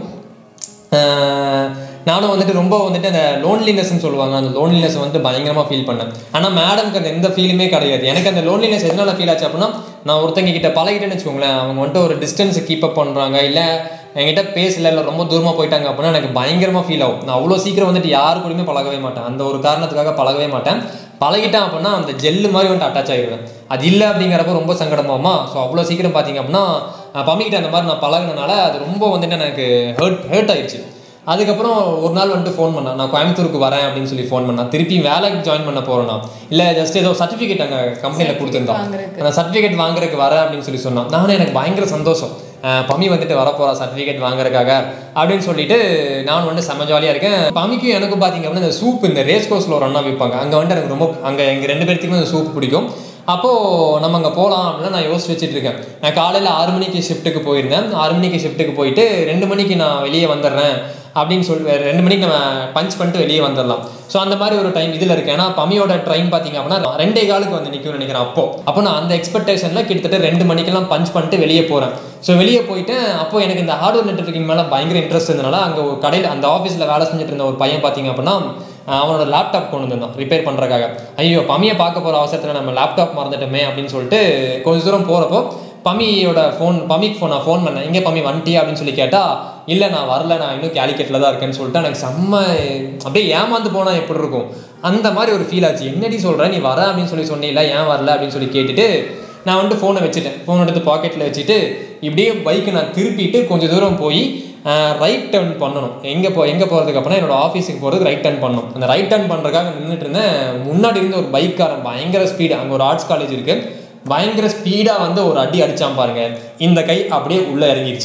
ஆஹ் நானும் வந்துட்டு ரொம்ப வந்துட்டு அந்த லோன்லினஸ்ன்னு சொல்லுவாங்க அந்த லோன்லினஸ் வந்து பயங்கரமாக ஃபீல் பண்ணேன் ஆனால் மேடம்க்கு அந்த எந்த ஃபீலுமே கிடையாது எனக்கு அந்த லோன்லினஸ் எதனால ஃபீல் ஆச்சு அப்படின்னா நான் ஒருத்தங்க கிட்ட பழகிட்டேன்னு வச்சுக்கோங்களேன் அவங்க வந்துட்டு ஒரு டிஸ்டன்ஸை கீப் அப் பண்ணுறாங்க இல்லை என்கிட்ட பேசல இல்லை ரொம்ப தூரமாக போயிட்டாங்க அப்படின்னா எனக்கு பயங்கரமாக ஃபீல் ஆகும் நான் அவ்வளோ சீக்கிரம் வந்துட்டு யாரு கூடயுமே பழகவே மாட்டேன் அந்த ஒரு காரணத்துக்காக பழகவே மாட்டேன் பழகிட்டேன் அப்படின்னா அந்த ஜெல்லு மாதிரி வந்துட்டு அட்டாச் ஆகிடுவேன் அது இல்லை அப்படிங்கிறப்ப ரொம்ப சங்கடமாமா ஸோ அவ்வளோ சீக்கிரம் பார்த்தீங்க அப்படின்னா பம்மிக்கிட்ட அந்த மாதிரி நான் பழகினனால அது ரொம்ப வந்துட்டு எனக்கு ஹர்ட் ஹர்ட் ஆயிடுச்சு அதுக்கப்புறம் ஒரு நாள் வந்துட்டு ஃபோன் பண்ணேன் நான் கோயம்புத்தூருக்கு வரேன் அப்படின்னு சொல்லி ஃபோன் பண்ணேன் திருப்பி வேலைக்கு ஜாயின் பண்ண போகிறேன்னா இல்லை ஜஸ்ட் ஏதோ சர்டிஃபிகேட் அங்கே கம்பெனியில் கொடுத்துருந்தோம் வாங்குறதுக்கு. அந்த சர்டிஃபிகேட் வாங்குறதுக்கு வரேன் அப்படின்னு சொல்லி சொன்னான் நானும் எனக்கு பயங்கர சந்தோஷம் அஹ் பம்மி வந்துட்டு வரப்போறா சர்டிஃபிகேட் வாங்குறதுக்காக அப்படின்னு சொல்லிட்டு நான் வந்து செம்ம ஜாலியாக இருக்கேன் பம்மிக்கும் எனக்கும் பார்த்தீங்க அப்படின்னா இந்த சூப் இந்த ரேஸ் கோர்ஸில் ஒரு அண்ணா விற்பாங்க அங்கே வந்துட்டு எனக்கு ரொம்ப அங்கே எங்கள் ரெண்டு பேர்த்துக்குமே அந்த சூப் பிடிக்கும் அப்போது நம்ம அங்கே போகலாம் அப்படின்னு நான் யோசிச்சு வச்சுட்டு இருக்கேன் நான் காலையில் ஆறு மணிக்கு ஷிஃப்ட்டுக்கு போயிருந்தேன் ஆறு மணிக்கு ஷிஃப்ட்டுக்கு போயிட்டு ரெண்டு மணிக்கு நான் வெளியே வந்துடுறேன் அப்படின்னு சொல்லி ரெண்டு மணிக்கு நம்ம பஞ்ச் பண்ணிட்டு வெளியே வந்துடலாம் ஸோ அந்த மாதிரி ஒரு டைம் இதில் இருக்கு ஏன்னா பமியோட ட்ரைன் பார்த்தீங்க அப்படின்னா ரெண்டே காலுக்கு வந்து நிற்கும்னு நினைக்கிறேன் அப்போ அப்போ நான் அந்த எக்ஸ்பெக்டேஷனில் கிட்டத்தட்ட ரெண்டு மணிக்கெல்லாம் பஞ்ச் பண்ணிட்டு வெளியே போகிறேன் ஸோ வெளியே போயிட்டேன் அப்போ எனக்கு இந்த ஹார்ட்வேர் நெட்ஒர்க்கிங் மேலே பயங்கர இன்ட்ரெஸ்ட் இருந்தனால அங்கே ஒரு கடையில் அந்த ஆஃபீஸில் வேலை செஞ்சுட்டு இருந்த ஒரு பையன் பார்த்தீங்க அப்படின்னா அஹ் அவனோட லேப்டாப் கொண்டு வந்திருந்தான் ரிப்பேர் பண்ணுறக்காக ஐயோ பமியை பார்க்க போகிற அவசரத்தில் நம்ம லேப்டாப் மறந்துட்டோமே அப்படின்னு சொல்லிட்டு கொஞ்சம் தூரம் போகிறப்போ பமியோட ஃபோன் பமிக்கு ஃபோன் நான் ஃபோன் பண்ணேன் எங்கே பமி வந்துட்டியா அப்படின்னு சொல்லி கேட்டால் இல்லை நான் வரல நான் இன்னும் கேலிக்கெட்டில் தான் இருக்கேன்னு சொல்லிட்டு எனக்கு செம்ம அப்படியே ஏமாந்து போனால் எப்படி இருக்கும் அந்த மாதிரி ஒரு ஃபீல் ஆச்சு என்னடி சொல்கிற நீ வர அப்படின்னு சொல்லி சொன்னீல ஏன் வரல அப்படின்னு சொல்லி கேட்டுட்டு நான் வந்துட்டு ஃபோனை வச்சுட்டேன் ஃபோன் எடுத்து பாக்கெட்டில் வச்சுட்டு இப்படியே பைக்கை நான் திருப்பிட்டு கொஞ்சம் தூரம் போய் ரைட் டர்ன் பண்ணணும் எங்கே போ எங்கே போகிறதுக்கு அப்படின்னா என்னோட ஆஃபீஸுக்கு போகிறதுக்கு ரைட் டர்ன் பண்ணணும் அந்த ரைட் டர்ன் பண்ணுறதுக்காக நின்றுட்டு இருந்தேன் முன்னாடி இருந்து ஒரு பைக்காரன் பயங்கர ஸ்பீடு அங்கே ஒரு ஆர்ட்ஸ் காலேஜ் இருக்குது பயங்கர ஸ்பீடாக வந்து ஒரு அடி அடிச்சான் பாருங்க இந்த கை அப்படியே உள்ளே இறங்கிடுச்சு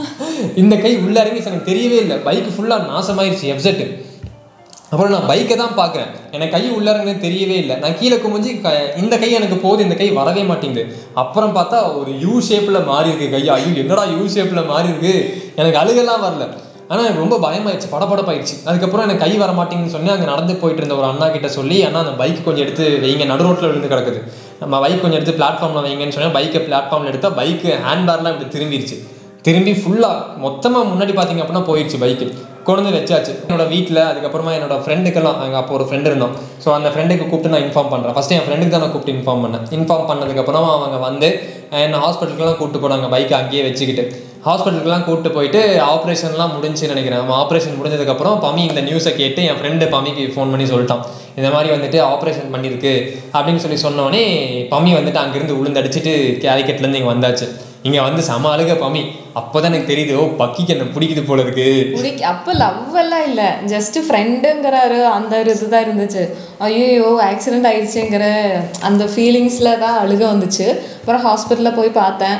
இந்த கை உள்ளே இறங்கிச்சு எனக்கு தெரியவே இல்லை பைக் ஃபுல்லாக நாசமாயிருச்சு எஃப்செட்டு அப்புறம் நான் பைக்கை தான் பார்க்குறேன் எனக்கு கை உள்ள இறங்குனது தெரியவே இல்லை நான் கீழே குமிஞ்சு க இந்த கை எனக்கு போகுது இந்த கை வரவே மாட்டேங்குது அப்புறம் பார்த்தா ஒரு யூ ஷேப்பில் மாறி இருக்கு கை ஐயோ என்னடா யூ ஷேப்பில் மாறி இருக்கு எனக்கு அழுகெல்லாம் வரல ஆனால் எனக்கு ரொம்ப பயமாயிடுச்சு படபடப்பாயிடுச்சு அதுக்கப்புறம் எனக்கு கை வர மாட்டேங்குன்னு சொல்லி அங்கே நடந்து போயிட்டு இருந்த ஒரு அண்ணா கிட்ட சொல்லி அண்ணா அந்த பைக் கொஞ்சம் எடுத்து வைங்க நடு ரோட்டில் விழுந்து கிடக்குது நம்ம பைக் கொஞ்சம் எடுத்து பிளாட்ஃபார்மில் வைங்கன்னு சொன்னால் பைக்கை பிளாட்ஃபார்மில் எடுத்தால் பைக்கு ஹேண்ட்பேர்லாம் இப்படி திரும்பிடுச்சு திரும்பி ஃபுல்லாக மொத்தமாக முன்னாடி பார்த்தீங்க அப்படின்னா போயிடுச்சு பைக்கு கொண்டு வந்து வச்சாச்சு என்னோட வீட்டில் அதுக்கப்புறமா என்னோட ஃப்ரெண்டுக்கெல்லாம் அங்கே அப்போ ஒரு ஃப்ரெண்டு இருந்தோம் ஸோ அந்த ஃப்ரெண்டுக்கு கூப்பிட்டு நான் இன்ஃபார்ம் பண்ணுறேன் ஃபஸ்ட்டு என் ஃப்ரெண்டுக்கு தான் நான் கூப்பிட்டு இன்ஃபார்ம் பண்ணேன் இன்ஃபார்ம் பண்ணதுக்கப்புறம் அவங்க வந்து என்ன ஹாஸ்பிட்டலுக்குலாம் கூப்பிட்டு போனாங்க பைக்கை அங்கேயே வச்சுக்கிட்டு ஹாஸ்பிட்டலுக்குலாம் கூப்பிட்டு போயிட்டு ஆப்ரேஷன்லாம் முடிஞ்சுன்னு நினைக்கிறேன் அவன் ஆப்ரேஷன் முடிஞ்சதுக்கப்புறம் பமி இந்த நியூஸை கேட்டு என் ஃப்ரெண்டு பமிக்கு ஃபோன் பண்ணி சொல்லிட்டான் இந்த மாதிரி வந்துட்டு ஆப்ரேஷன் பண்ணியிருக்கு அப்படின்னு சொல்லி சொன்னோடனே பமி வந்துட்டு அங்கேருந்து உளுந்தடிச்சிட்டு கேலிக்கெட்லேருந்து இங்கே வந்தாச்சு இங்கே வந்து செம அழுக பமி அப்போ தான் எனக்கு தெரியுது ஓ பக்கிக்கு என்ன பிடிக்குது போல இருக்கு பிடிக்க அப்போ லவ் எல்லாம் இல்லை ஜஸ்ட் ஃப்ரெண்டுங்கிறாரு அந்த ஒரு இதுதான் இருந்துச்சு ஐயோ ஆக்சிடென்ட் ஆயிடுச்சுங்கிற அந்த ஃபீலிங்ஸில் தான் அழுக வந்துச்சு அப்புறம் ஹாஸ்பிட்டலில் போய் பார்த்தேன்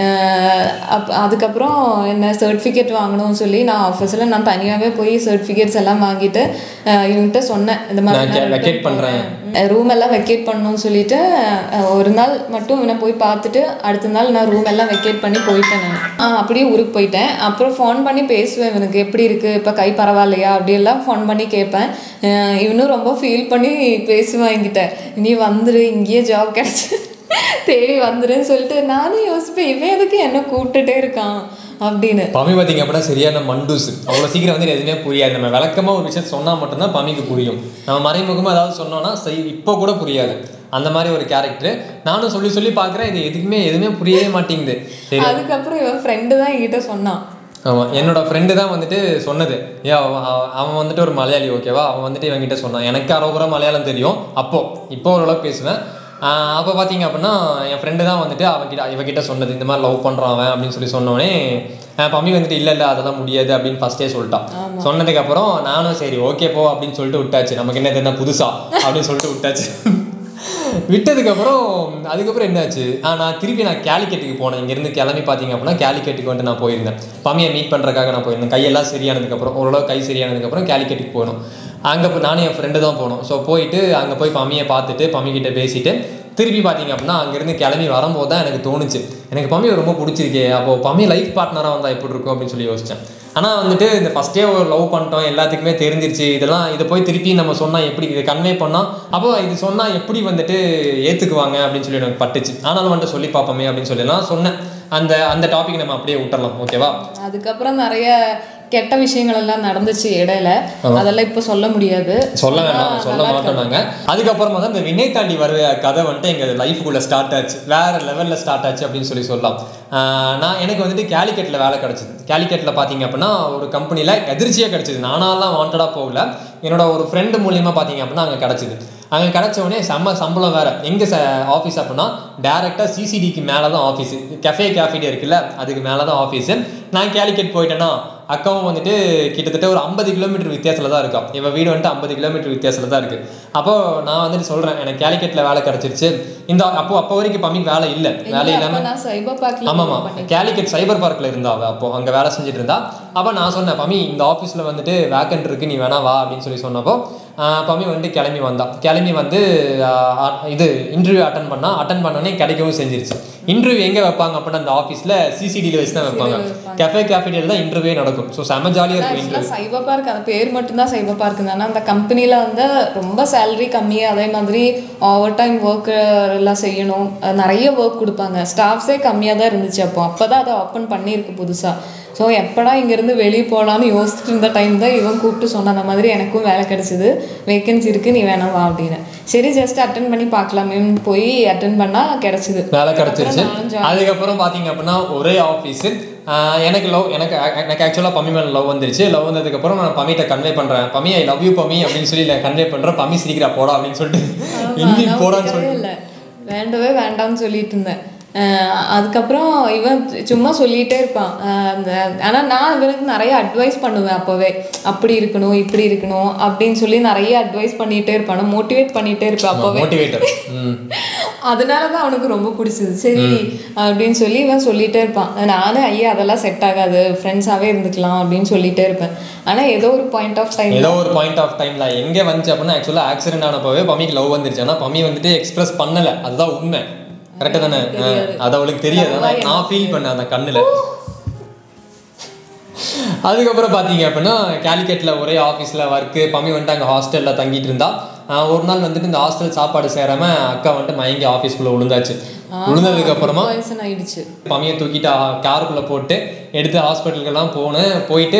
அஹ் அப் அதுக்கப்புறம் என்ன சர்டிஃபிகேட் வாங்கணும்னு சொல்லி நான் ஆஃபீஸில் நான் தனியாகவே போய் சர்டிஃபிகேட்ஸ் எல்லாம் வாங்கிட்டு அஹ் இவன்கிட்ட சொன்னேன் இந்த நான் மாதிரி vacate பண்றேன். ரூம் எல்லாம் வெக்கேட் பண்ணணும்னு சொல்லிட்டு அஹ், ஒரு நாள் மட்டும் இவனை போய் பார்த்துட்டு அடுத்த நாள் நான் ரூம் எல்லாம் வெக்கேட் பண்ணி போயிட்டேன் நான் ஆ அப்படியே ஊருக்கு போயிட்டேன் அப்புறம் ஃபோன் பண்ணி பேசுவேன் இவனுக்கு எப்படி இருக்குது இப்போ கை பரவாயில்லையா அப்படியெல்லாம் ஃபோன் பண்ணி கேட்பேன் அஹ், இவனும் ரொம்ப ஃபீல் பண்ணி பேசுவான் என்கிட்ட நீ வந்துரு இங்கேயே ஜாப் கிடச்சி தேடி வந்துருன்னு சொல்லிட்டு நானும் யோசிப்பேன் இவன் எதுக்கு என்ன கூப்பிட்டுட்டே இருக்கான் அப்படின்னு பமி பார்த்தீங்க அப்படின்னா சரியான மண்டூஸ் அவ்வளோ சீக்கிரம் வந்து எதுவுமே புரியாது நம்ம விளக்கமாக ஒரு விஷயம் சொன்னால் மட்டும்தான் பமிக்கு புரியும் நம்ம மறைமுகமாக ஏதாவது சொன்னோன்னா சரி இப்போ கூட புரியாது அந்த மாதிரி ஒரு கேரக்டர் நானும் சொல்லி சொல்லி பார்க்குறேன் இது எதுக்குமே எதுவுமே புரியவே மாட்டேங்குது சரி அதுக்கப்புறம் இவன் ஃப்ரெண்டு தான் என்கிட்ட சொன்னான் ஆமாம் என்னோட ஃப்ரெண்டு தான் வந்துட்டு சொன்னது ஏ அவன் அவன் அவன் வந்துட்டு ஒரு மலையாளி ஓகேவா அவன் வந்துட்டு இவன்கிட்ட சொன்னான் எனக்கு அரோகுற மலையாளம் தெரியும் அப்போ இப்போ ஓரளவு பேசுவேன் அப்போ பார்த்தீங்க அப்படின்னா என் ஃப்ரெண்டு தான் வந்துட்டு அவன்கிட்ட இவகிட்ட சொன்னது இந்த மாதிரி லவ் பண்ணுறான் அவன் அப்படின்னு சொல்லி சொன்னோடனே பம்மி வந்துட்டு இல்லை இல்லை அதெல்லாம் முடியாது அப்படின்னு ஃபஸ்ட்டே சொல்லிட்டான் சொன்னதுக்கப்புறம் நானும் சரி ஓகே போ அப்படின்னு சொல்லிட்டு விட்டாச்சு நமக்கு என்ன தெரியும் புதுசா அப்படின்னு சொல்லிட்டு விட்டாச்சு விட்டதுக்கப்புறம் அதுக்கப்புறம் என்னாச்சு ஆ நான் திருப்பி நான் கேலிக்கெட்டுக்கு போனேன் இங்கேருந்து கிளம்பி பார்த்தீங்க அப்படின்னா கேலிக்கெட்டுக்கு வந்துட்டு நான் போயிருந்தேன் பம்மியை மீட் பண்ணுறதுக்காக நான் போயிருந்தேன் கையெல்லாம் சரியானதுக்கப்புறம் ஓரளவு கை சரியானதுக்கப்புறம் கேலிக்கெட்டுக்கு போகணும் அங்கே போய் நானும் என் ஃப்ரெண்டு தான் போனோம் ஸோ போயிட்டு அங்கே போய் பம்மியை பார்த்துட்டு பம்மிக்கிட்ட பேசிட்டு திருப்பி பார்த்தீங்க அப்படின்னா அங்கேருந்து கிளம்பி வரும்போது தான் எனக்கு தோணுச்சு எனக்கு பம்மியை ரொம்ப பிடிச்சிருக்கே அப்போ பம்மி லைஃப் பார்ட்னராக வந்தால் எப்படி இருக்கும் அப்படின்னு சொல்லி யோசித்தேன் ஆனால் வந்துட்டு இந்த ஃபஸ்ட்டே ஒரு லவ் பண்ணிட்டோம் எல்லாத்துக்குமே தெரிஞ்சிருச்சு இதெல்லாம் இதை போய் திருப்பி நம்ம சொன்னால் எப்படி இதை கன்வே பண்ணால் அப்போ இது சொன்னால் எப்படி வந்துட்டு ஏற்றுக்குவாங்க அப்படின்னு சொல்லி எனக்கு பட்டுச்சு ஆனாலும் வந்துட்டு சொல்லி பார்ப்போமே அப்படின்னு சொல்லி நான் சொன்னேன் அந்த அந்த டாபிக் நம்ம அப்படியே விட்டுறலாம் ஓகேவா அதுக்கப்புறம் நிறைய கெட்ட விஷயங்கள் எல்லாம் நடந்துச்சு இடையில அதெல்லாம் இப்போ சொல்ல முடியாது சொல்ல வேணாம் ஆனா, சொல்ல நல்லா மாட்டோம் நாங்கள் அதுக்கப்புறமா தான் இந்த வினை தாண்டி வருவ கதை வந்துட்டு எங்கள் லைஃபுக்குள்ளே ஸ்டார்ட் ஆச்சு வேற லெவலில் ஸ்டார்ட் ஆச்சு அப்படின்னு சொல்லி சொல்லலாம் ஆஹ் நான் எனக்கு வந்துட்டு கேலிக்கெட்டில் வேலை கிடச்சிது கேலிக்கெட்டில் பார்த்தீங்க அப்படின்னா ஒரு கம்பெனியில் எதிர்ச்சியாக கிடச்சிது நானாலாம் வாண்டடாக போகல என்னோட ஒரு ஃப்ரெண்டு மூலியமாக பார்த்தீங்க அப்படின்னா அங்கே கிடச்சிது அங்கே கிடச்ச உடனே செம்ம சம்பளம் வேறு எங்கே ச ஆஃபீஸ் அப்படின்னா டேரெக்டாக சிசிடிக்கு மேலே தான் ஆஃபீஸு கெஃபே கேஃபிடே இருக்குல்ல அதுக்கு மேலே தான் ஆஃபீஸு நான் கேலிக்கெட் போயிட்டேன்னா அக்காவும் வந்துட்டு கிட்டத்தட்ட ஒரு ஐம்பது கிலோமீட்டர் வித்தியாசத்தில் தான் இருக்கா இவன் வீடு வந்துட்டு ஐம்பது கிலோமீட்டர் வித்தியாசத்தில் தான் இருக்குது அப்போ நான் வந்துட்டு சொல்கிறேன் எனக்கு கேலிக்கெட்டில் வேலை கிடச்சிருச்சு இந்த அப்போ அப்போ வரைக்கும் பம்மிக்கு வேலை இல்லை வேலை இல்ல, இல்லாமல் அப்ப நான் சைபர் பார்க்ல ஆமாம்மா கேலிக்கட் சைபர் பார்க்கில் இருந்தா அவள் அப்போ அங்கே வேலை செஞ்சுட்டு இருந்தா அப்போ நான் சொன்னேன் பமி இந்த ஆஃபீஸில் வந்துட்டு வேக்கன்ட் இருக்கு நீ வேணா வா அப்படின்னு சொல்லி சொன்னப்போ ஆஹ் பமி வந்துட்டு கிளம்பி வந்தா கிளம்பி வந்து ஆஹ் அ- இது இன்டர்வியூ அட்டன் பண்ணா அட்டன் பண்ணோடனே கிடைக்கவும் செஞ்சிருச்சு இன்டர்வியூ எங்கே வைப்பாங்க அப்படின்னா அந்த ஆஃபீஸில் சிசிடியில் வச்சு தான் வைப்பாங்க கெஃபே கேஃபிடேல தான் இன்டர்வியூ நடக்கும் ஸோ செம ஜாலியாக இருக்கும் இன்டர்வியூ ஆக்சுவலாக சைபர் பார்க் அந்த பேர் மட்டும்தான் சைபர் பார்க் ஆனால் அந்த கம்பெனியில் வந்து ரொம்ப சேலரி கம்மி அதே மாதிரி ஓவர் டைம் ஒர்க் எல்லாம் செய்யணும் அஹ் நிறைய ஒர்க் கொடுப்பாங்க ஸ்டாஃப்ஸே கம்மியாக தான் இருந்துச்சு அப்போ அப்போ தான் அதை ஓப்பன் பண்ணியிருக்கு புதுசாக ஸோ எப்படா இங்கேருந்து வெளியே போகலான்னு யோசிச்சுட்டு இருந்த டைம் தான் இவன் கூப்பிட்டு சொன்ன அந்த மாதிரி எனக்கும் வேலை கிடச்சிது வேகன்சி இருக்குது நீ வேணாம் வா அப்படின்னு சரி ஜஸ்ட் அட்டன் பண்ணி பார்க்கலாமேன்னு போய் அட்டன் பண்ணால் கிடச்சிது வேலை கிடச்சிருச்சு அப்புறம் நானும் join அதுக்கப்புறம் பார்த்தீங்க அப்படின்னா ஒரே ஆஃபீஸு எனக்கு லவ் எனக்கு எனக்கு ஆக்சுவலாக பம்மி மேலே லவ் வந்துருச்சு லவ் வந்ததுக்கப்புறம் நான் பம்மிட்ட கன்வே பண்ணுறேன் பம்மி ஐ லவ் யூ பம்மி அப்படின்னு சொல்லி நான் கன்வே பண்ணுறேன் பம்மி சிரிக்கிறா போடா அப்படின்னு சொல்லிட்டு இந்தி நான் போடான்னு ஒத்துக்கவே சொல்லி இல்லை வேண்டவே வேண்டாம்னு சொல்லிட்டு இருந்தேன் அஹ் அதுக்கப்புறம் இவன் சும்மா சொல்லிகிட்டே இருப்பான் அஹ் அந்த ஆனால் நான் இவனுக்கு நிறைய அட்வைஸ் பண்ணுவேன் அப்போவே அப்படி இருக்கணும் இப்படி இருக்கணும் அப்படின்னு சொல்லி நிறைய அட்வைஸ் பண்ணிகிட்டே இருப்பான் மோட்டிவேட் பண்ணிகிட்டே இருப்பேன் அப்போவே மோட்டிவேட்டர் ம் அதனால தான் அவனுக்கு ரொம்ப பிடிச்சது சரி அப்படின்னு சொல்லி இவன் சொல்லிட்டே இருப்பான் நானும் ஐயா அதெல்லாம் செட் ஆகாது ஃப்ரெண்ட்ஸாகவே இருந்துக்கலாம் அப்படின்னு சொல்லிட்டே இருப்பேன் ஆனால் ஏதோ ஒரு பாயிண்ட் ஆஃப் டைம் ஏதோ ஒரு பாயிண்ட் ஆஃப் டைம்ல எங்க வந்துச்சு அப்படின்னா ஆக்சுவலாக ஆக்சிடென்ட் ஆனப்பவே பம்மிக்கு லவ் வந்துருச்சு ஆனா பம்மி வந்துட்டு எக்ஸ்பிரஸ் பண்ணல அதுதான் உண்மை கரெக்டாக தானே ஆ, அது அவளுக்கு தெரியாது ஆனா நான் ஃபீல் பண்ணேன் அந்த கண்ணுல அதுக்கப்புறம் பார்த்தீங்க அப்படின்னா கேலிக்கெட்டில் ஒரே ஆஃபீஸில் ஒர்க்கு பம்மி வந்துட்டு அங்கே ஹாஸ்டலில் தங்கிட்டு இருந்தா ஆஹ் ஒரு நாள் வந்துட்டு இந்த ஹாஸ்டல் சாப்பாடு சேராம அக்கா வந்துட்டு மயங்கி ஆஃபீஸ்க்குள்ளே விழுந்தாச்சு விழுந்ததுக்கு அப்புறமா பாய்சன் ஆயிடுச்சு பம்மியை தூக்கிட்டு காருக்குள்ளே போட்டு எடுத்து ஹாஸ்பிட்டலுக்கெல்லாம் போனேன் போயிட்டு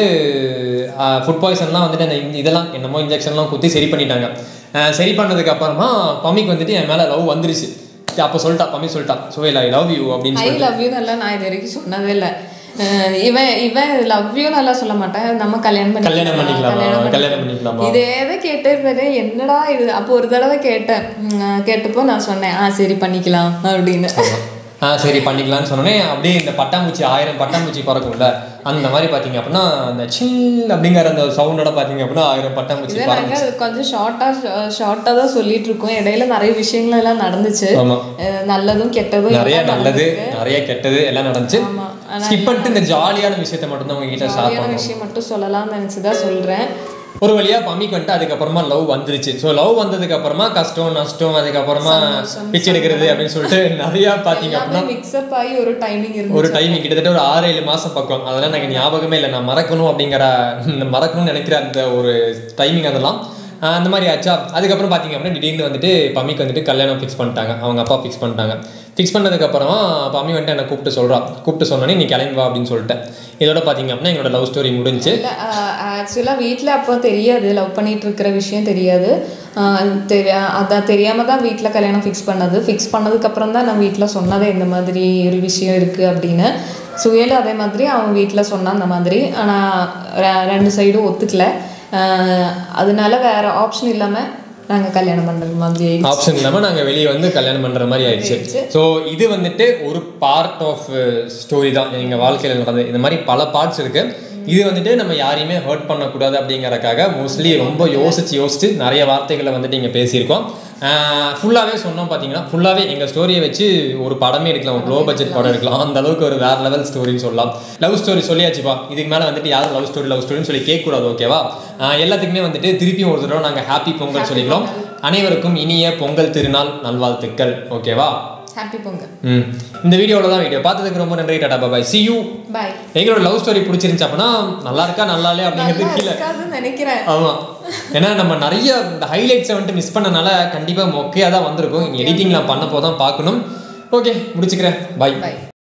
ஃபுட் பாய்சன்லாம் வந்துட்டு அந்த இந்த- இதெல்லாம் என்னமோ இன்ஜெக்ஷன்லாம் குத்தி சரி பண்ணிட்டாங்க ஆஹ் சரி பண்ணதுக்கு அப்புறமா பம்மிக்கு வந்துட்டு என் மேலே லவ் வந்துருச்சு அப்போ சொல்லிட்டா பம்மி சொல்லிட்டா சோயில் ஐ லவ் யூ அப்படின்னு ஐ சொல்லி லவ் யூ நல்லா நான் இது வரைக்கும் சொன்னதே இல்லை அஹ் இவன் இவன் லவ் யூ நல்லா சொல்ல மாட்டேன் நம்ம கல்யாணம் பண்ணி கல்யாணம் பண்ணிக்கலாமா கல்யாணம் பண்ணிக்கலாமா இதே தான் கேட்டே இருப்பாரு என்னடா இது அப்போ ஒரு தடவை கேட்டேன் உம், கேட்டப்போ நான் சொன்னேன் ஆ சரி பண்ணிக்கலாம் அப்படின்னு ஆ சரி பண்ணிக்கலாம்னு சொன்னோன்னே அப்படியே இந்த பட்டாம்பூச்சி ஆயிரம் பட்டாம்பூச்சி பறக்கும்ல அந்த மாதிரி பார்த்தீங்க அப்படின்னா அந்த சில் அப்படிங்கிற அந்த சவுண்டோட பார்த்தீங்க அப்படின்னா ஆயிரம் பட்டாம்பூச்சி இதே பறந்து நாங்கள் கொஞ்சம் ஷார்ட்டாக ஷார்ட்டாக தான் சொல்லிட்டு இருக்கோம் இடையில நிறைய விஷயங்கள் எல்லாம் நடந்துச்சு ஆமா அஹ் நல்லதும் கெட்டதும் நிறைய எல்லாம் நல்லது நிறைய கெட்டது எல்லாம் நடந்துச்சு ஆமா. ஸ்கிப் பண்ணிட்டு இந்த ஜாலியான விஷயத்தை மட்டும் தான் உங்ககிட்ட ஷேர் ஜாலியான பண்ணோம் விஷயம் மட்டும் சொல்லலாம்னு நினச்சி தான் சொல்கிறேன் ஒரு வழியா பம்மிக்கு வந்துட்டு அதுக்கப்புறமா லவ் வந்துருச்சு ஸோ லவ் வந்ததுக்கு அப்புறமா கஷ்டம் நஷ்டம் அதுக்கப்புறமா பிச்சை எடுக்கிறது அப்படின்னு சொல்லிட்டு நிறைய பார்த்தீங்க எல்லாமே மிக்சப் ஆகி ஒரு டைமிங் இருந்து ஒரு டைமிங் கிட்டத்தட்ட ஒரு ஆறு ஏழு மாசம் பக்கம் அதெல்லாம் எனக்கு ஞாபகமே இல்லை நான் மறக்கணும் அப்படிங்கிற மறக்கணும்னு நினைக்கிற அந்த ஒரு டைமிங் அதெல்லாம் ஆஹ் அந்த மாதிரி ஆச்சா அதுக்கப்புறம் பார்த்தீங்க அப்படின்னா திடீர்னு வந்துட்டு பம்மிக்கு வந்துட்டு கல்யாணம் ஃபிக்ஸ் பண்ணிட்டாங்க அவங்க அப்பா ஃபிக்ஸ் பண்ணிட்டாங்க ஃபிக்ஸ் பண்ணதுக்கப்புறமா பம்மி வந்துட்டு என்னை கூப்பிட்டு சொல்றா கூப்பிட்டு சொன்னோன்னே நீ கிளம்பி வா அப்படின்னு சொல்லிட்டேன் இதோட பார்த்தீங்க அப்படின்னா எங்களோட லவ் ஸ்டோரி முடிஞ்சு இல்லை ஆக்சுவலாக வீட்டில் அப்போ தெரியாது லவ் பண்ணிட்டு இருக்கிற விஷயம் தெரியாது ஆஹ் தெரி அதான் தெரியாமல் தான் வீட்டில் கல்யாணம் ஃபிக்ஸ் பண்ணது ஃபிக்ஸ் பண்ணதுக்கப்புறம் தான் நான் வீட்டில் சொன்னதே இந்த மாதிரி ஒரு விஷயம் இருக்குது அப்படின்னு சுயலும் அதே மாதிரி அவன் வீட்டில் சொன்னான் அந்த மாதிரி ஆனால் ரெண்டு சைடும் ஒத்துக்கல ஆஹ் அதனால வேற ஆப்ஷன் இல்லாமல் நாங்கள் கல்யாணம் பண்ணுறது மாதிரி ஆயிடுச்சு. ஆப்ஷன் இல்லாமல் நாங்கள் வெளியே வந்து கல்யாணம் பண்ணுற மாதிரி ஆயிடுச்சு ஸோ இது வந்துட்டு ஒரு பார்ட் ஆஃப் ஸ்டோரி தான் எங்கள் வாழ்க்கையில் நடந்தது இந்த மாதிரி பல பார்ட்ஸ் இருக்கு இது வந்துட்டு நம்ம யாரையுமே ஹர்ட் பண்ணக்கூடாது அப்படிங்கறக்காக மோஸ்ட்லி ரொம்ப யோசிச்சு யோசிச்சு நிறைய வார்த்தைகளை வந்துட்டு இங்கே பேசியிருக்கோம் ஃபுல்லாகவே சொன்னோம் பார்த்தீங்கன்னா ஃபுல்லாகவே எங்கள் ஸ்டோரியை வச்சு ஒரு படமே எடுக்கலாம் ஒரு லோ பட்ஜெட் படம் எடுக்கலாம் அந்த அளவுக்கு ஒரு வேற லெவல் ஸ்டோரின்னு சொல்லலாம் லவ் ஸ்டோரி சொல்லியாச்சுப்பா இதுக்கு மேலே வந்துட்டு யாரும் லவ் ஸ்டோரி லவ் ஸ்டோரின்னு சொல்லி கேட்கக்கூடாது ஓகேவா ஆஹ் எல்லாத்துக்குமே வந்துட்டு திருப்பியும் ஒரு தடவை நாங்கள் ஹாப்பி பொங்கல் சொல்லிக்கிறோம் அனைவருக்கும் இனிய பொங்கல் திருநாள் நல்வாழ்த்துக்கள் ஓகேவா ஹாப்பி பொங்கல் ம் இந்த வீடியோவில் தான் வீடியோ பார்த்ததுக்கு ரொம்ப நன்றி tata bye bye see you bye எங்களோட லவ் ஸ்டோரி பிடிச்சிருந்துச்சு அப்படின்னா நல்லா இருக்கா நல்லா இல்லையா அப்படிங்கிறது கீழே இருக்காதுன்னு நினைக்கிறேன் ஆமாம் ஏன்னா நம்ம நிறைய இந்த ஹைலைட்ஸை வந்துட்டு மிஸ் பண்ணனால கண்டிப்பாக மொக்கையாக தான் வந்திருக்கும் எடிட்டிங் நான் பண்ண தான் பார்க்கணும் ஓகே முடிச்சுக்கிறேன் பாய் பாய்